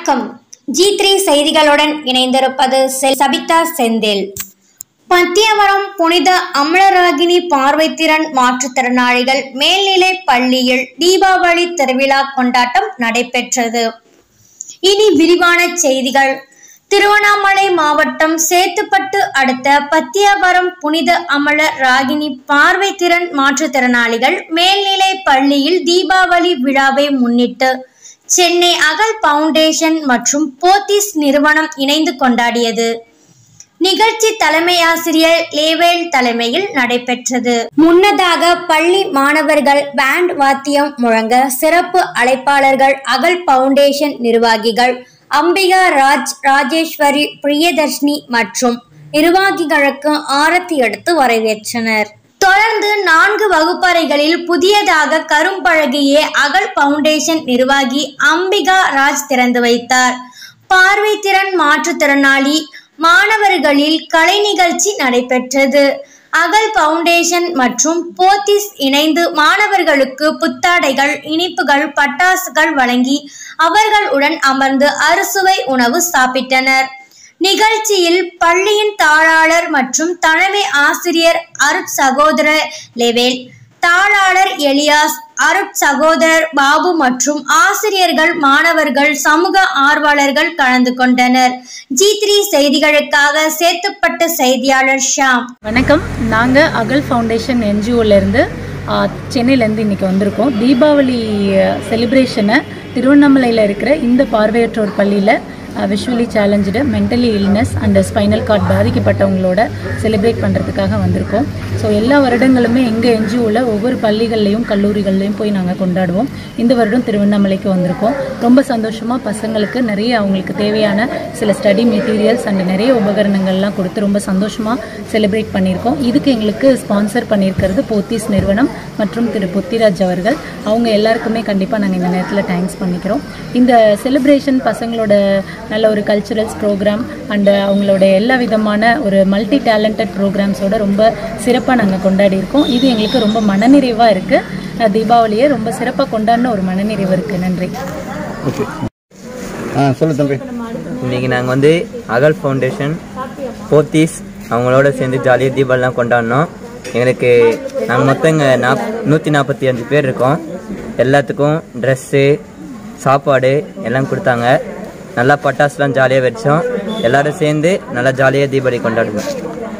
வணக்கம் G three செய்திகளுடன் இணைந்திருப்பது செல் சபிதா செந்தில் பத்தியவரம் புனித அமலராகினி பார்வைத்திறன் மாற்றுத்திறனாளிகள் மேல்நிலை பள்ளியில் தீபாவளி திருவிழா கொண்டாட்டம் நடைபெற்றது இனி விரிவான செய்திகள் திருவண்ணாமலை மாவட்டம் சேத்துப்பட்டு அடுத்த பத்தியாவரம் புனித அமல ராகினி பார்வைத்திறன் மாற்றுத்திறனாளிகள் மேல்நிலை பள்ளியில் தீபாவளி விழாவை முன்னிட்டு சென்னை அகல் பவுண்டேஷன் மற்றும் போத்திஸ் நிறுவனம் இணைந்து கொண்டாடியது நிகழ்ச்சி தலைமை ஆசிரியர் லேவேல் தலைமையில் நடைபெற்றது முன்னதாக பள்ளி மாணவர்கள் பேண்ட் வாத்தியம் முழங்க சிறப்பு அழைப்பாளர்கள் அகல் பவுண்டேஷன் நிர்வாகிகள் அம்பிகா ராஜ் ராஜேஸ்வரி பிரியதர்ஷினி மற்றும் நிர்வாகிகளுக்கு ஆரத்தி எடுத்து வரவேற்றனர் தொடர்ந்து நான்கு வகுப்பறைகளில் புதியதாக கரும்பழகிய அகல் பவுண்டேஷன் நிர்வாகி அம்பிகா ராஜ் திறந்து வைத்தார் பார்வைத்திறன் மாற்றுத்திறனாளி மாணவர்களில் கலை நிகழ்ச்சி நடைபெற்றது அகல் பவுண்டேஷன் மற்றும் போத்திஸ் இணைந்து மாணவர்களுக்கு புத்தாடைகள் இனிப்புகள் பட்டாசுகள் வழங்கி அவர்களுடன் அமர்ந்து அறுசுவை உணவு சாப்பிட்டனர் நிகழ்ச்சியில் பள்ளியின் தாளாளர் மற்றும் தலைமை ஆசிரியர் அருட் சகோதரர் லெவேல் தாளாளர் எலியாஸ் அருட் சகோதரர் பாபு மற்றும் ஆசிரியர்கள் மாணவர்கள் சமூக ஆர்வலர்கள் கலந்து கொண்டனர் ஜி த்ரீ செய்திகளுக்காக சேத்துப்பட்ட செய்தியாளர் ஷாம் வணக்கம் நாங்கள் அகல் ஃபவுண்டேஷன் என்ஜிஓலேருந்து சென்னையிலேருந்து இன்றைக்கி வந்திருக்கோம் தீபாவளி செலிப்ரேஷனை திருவண்ணாமலையில் இருக்கிற இந்த பார்வையற்றோர் பள்ளியில் visually challenge mentally illness and spinal cord பாதிக்கப்பட்டவங்களோட செலிப்ரேட் பண்ணுறதுக்காக வந்திருக்கோம் ஸோ எல்லா வருடங்களுமே எங்கள் என்ஜிஓவில் ஒவ்வொரு பள்ளிகள்லையும் கல்லூரிகள்லையும் போய் நாங்கள் கொண்டாடுவோம் இந்த வருடம் திருவண்ணாமலைக்கு வந்திருக்கோம் ரொம்ப சந்தோஷமாக பசங்களுக்கு நிறைய அவங்களுக்கு தேவையான சில ஸ்டடி மெட்டீரியல்ஸ் அண்ட் நிறைய உபகரணங்கள்லாம் கொடுத்து ரொம்ப சந்தோஷமாக செலிப்ரேட் பண்ணியிருக்கோம் இதுக்கு எங்களுக்கு ஸ்பான்சர் பண்ணியிருக்கிறது போத்தீஸ் நிறுவனம் மற்றும் திரு புத்திராஜ் அவர்கள் அவங்க எல்லாருக்குமே கண்டிப்பாக நாங்கள் இந்த நேரத்தில் தேங்க்ஸ் பண்ணிக்கிறோம் இந்த செலிப்ரேஷன் பசங்களோட நல்ல ஒரு கல்ச்சுரல்ஸ் ப்ரோக்ராம் அண்டு அவங்களோட எல்லா விதமான ஒரு மல்டி டேலண்டட் ப்ரோக்ராம்ஸோட ரொம்ப சிறப்பாக நாங்கள் கொண்டாடி இருக்கோம் இது எங்களுக்கு ரொம்ப மனநிறைவாக இருக்குது தீபாவளியை ரொம்ப சிறப்பாக கொண்டாடின ஒரு மனநிறைவு இருக்குது நன்றி ஓகே ஆ சொல்லு தம்பி இன்றைக்கி நாங்கள் வந்து அகல் ஃபவுண்டேஷன் போத்தீஸ் அவங்களோட சேர்ந்து ஜாலியாக தீபாவளிலாம் கொண்டாடினோம் எங்களுக்கு நாங்கள் மொத்தம் இங்கே நாப் நூற்றி நாற்பத்தி அஞ்சு பேர் இருக்கோம் எல்லாத்துக்கும் ட்ரெஸ்ஸு சாப்பாடு எல்லாம் கொடுத்தாங்க நல்லா பட்டாசுலாம் ஜாலியாக வச்சோம் எல்லாரும் சேர்ந்து நல்லா ஜாலியாக தீபாவளி கொண்டாடுவோம்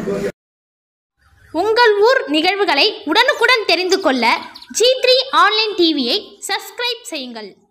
உங்கள் ஊர் நிகழ்வுகளை உடனுக்குடன் தெரிந்து கொள்ள ஜி த்ரீ ஆன்லைன் டிவியை சப்ஸ்கிரைப் செய்யுங்கள்